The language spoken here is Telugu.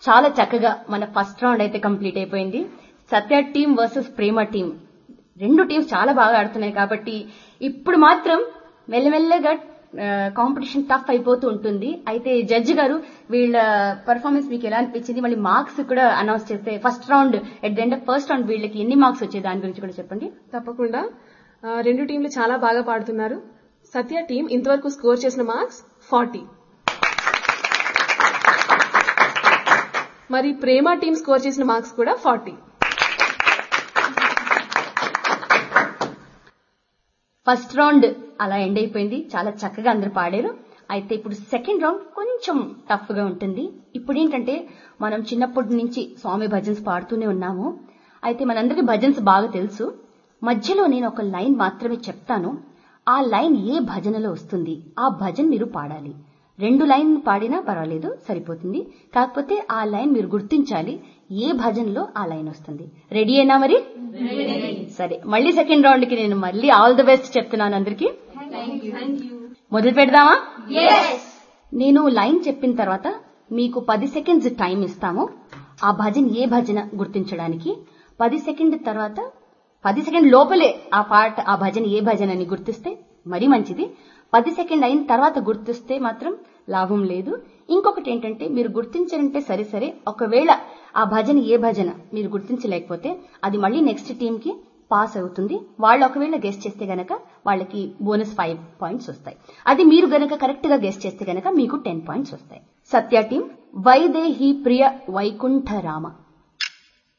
చాలా చక్కగా మన ఫస్ట్ రౌండ్ అయితే కంప్లీట్ అయిపోయింది Satya team versus Prema team రెండు టీమ్స్ చాలా బాగా ఆడుతున్నాయి కాబట్టి ఇప్పుడు మాత్రం మెల్లమెల్లగా కాంపిటీషన్ టఫ్ అయిపోతూ ఉంటుంది అయితే జడ్జి గారు వీళ్ళ పర్ఫార్మెన్స్ మీకు ఎలా అనిపించింది మళ్ళీ మార్క్స్ కూడా అనౌన్స్ చేస్తే first round at the end of first round వీళ్ళకి ఎన్ని మార్క్స్ వచ్చాయి దాని గురించి కూడా చెప్పండి తప్పకుండా ఆ, రెండు టీంలు చాలా బాగా పాడుతున్నారు సత్య టీం ఇంతవరకు స్కోర్ చేసిన మార్క్స్ ఫార్టీ మరి ప్రేమ టీం స్కోర్ చేసిన మార్క్స్ కూడా ఫార్టీ ఫస్ట్ రౌండ్ అలా ఎండ్ అయిపోయింది చాలా చక్కగా అందరు పాడారు అయితే ఇప్పుడు సెకండ్ రౌండ్ కొంచెం టఫ్ గా ఉంటుంది ఇప్పుడు ఏంటంటే మనం చిన్నప్పటి నుంచి స్వామి భజన్స్ పాడుతూనే ఉన్నాము అయితే మనందరికీ భజన్స్ బాగా తెలుసు మధ్యలో నేను ఒక లైన్ మాత్రమే చెప్తాను ఆ లైన్ ఏ భజనలో వస్తుంది ఆ భజన్ మీరు పాడాలి రెండు లైన్ పాడినా పర్వాలేదు సరిపోతుంది కాకపోతే ఆ లైన్ మీరు గుర్తించాలి ఏ భజనలో ఆ లైన్ వస్తుంది రెడీ అయినా మరి సరే మళ్ళీ సెకండ్ రౌండ్ కి నేను మళ్ళీ ఆల్ ది బెస్ట్ చెప్తున్నాను అందరికి మొదలు పెడదామా నేను లైన్ చెప్పిన తర్వాత మీకు పది సెకండ్స్ టైం ఇస్తాము ఆ భజన్ ఏ భజన గుర్తించడానికి పది సెకండ్ తర్వాత పది సెకండ్ లోపలే ఆ పాట ఆ భజన ఏ భజన అని గుర్తిస్తే మరీ మంచిది పది సెకండ్ అయిన తర్వాత గుర్తిస్తే మాత్రం లాభం లేదు ఇంకొకటి ఏంటంటే మీరు గుర్తించారంటే సరే సరే ఒకవేళ ఆ భజన ఏ భజన మీరు గుర్తించలేకపోతే అది మళ్ళీ నెక్స్ట్ టీమ్ కి పాస్ అవుతుంది వాళ్ళు ఒకవేళ గెస్ట్ చేస్తే గనక వాళ్ళకి బోనస్ ఫైవ్ పాయింట్స్ వస్తాయి అది మీరు గనక కరెక్ట్ గా గెస్ట్ చేస్తే గనక మీకు టెన్ పాయింట్స్ వస్తాయి సత్య టీం వైదేహి ప్రియ వైకుంఠ రామ